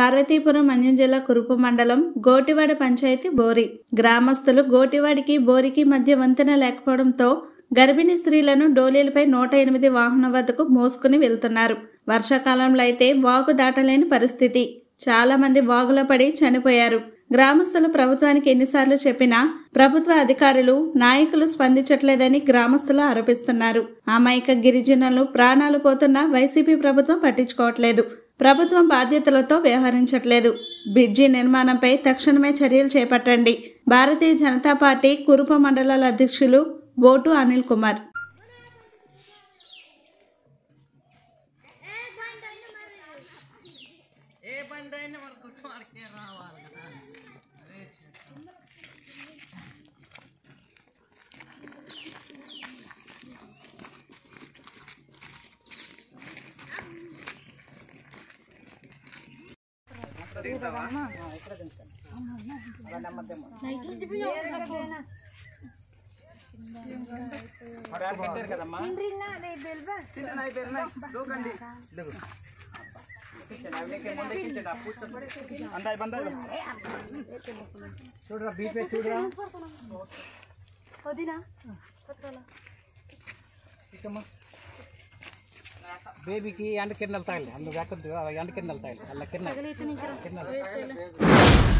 పార్వతీపురం మన్యం జిల్లా కురుపు మండలం గోటివాడ పంచాయతీ బోరి గ్రామస్తులు గోటివాడికి బోరికి మధ్య వంతెన లేకపోవడంతో గర్భిణీ స్త్రీలను డోలీలపై నూట ఎనిమిది వాహనం వద్దకు మోసుకుని వెళ్తున్నారు వర్షాకాలంలో అయితే వాగు దాటలేని పరిస్థితి చాలా మంది వాగులో పడి చనిపోయారు గ్రామస్తులు ప్రభుత్వానికి ఎన్నిసార్లు చెప్పినా ప్రభుత్వ అధికారులు నాయకులు స్పందించట్లేదని గ్రామస్తులు ఆరోపిస్తున్నారు అమాయక గిరిజనులు ప్రాణాలు పోతున్నా వైసీపీ ప్రభుత్వం పట్టించుకోవట్లేదు ప్రభుత్వం బాధ్యతలతో వ్యవహరించట్లేదు బ్రిడ్జి నిర్మాణంపై తక్షణమే చర్యలు చేపట్టండి భారతీయ జనతా పార్టీ కురుప మండలాల అధ్యక్షులు బోటు అనిల్ కుమార్ ఏ బండి అయినా మరి కుటుంబానికి రావాలి కదా అదే చూడరా బీపీ చూడరా ఇకమ్మా బేబీకి ఎండ కిరణాలు తగలి అందులో ఎక్కద్దు ఎండ కిరణాలు తగలి అలా కిరణాలు కిరణాలు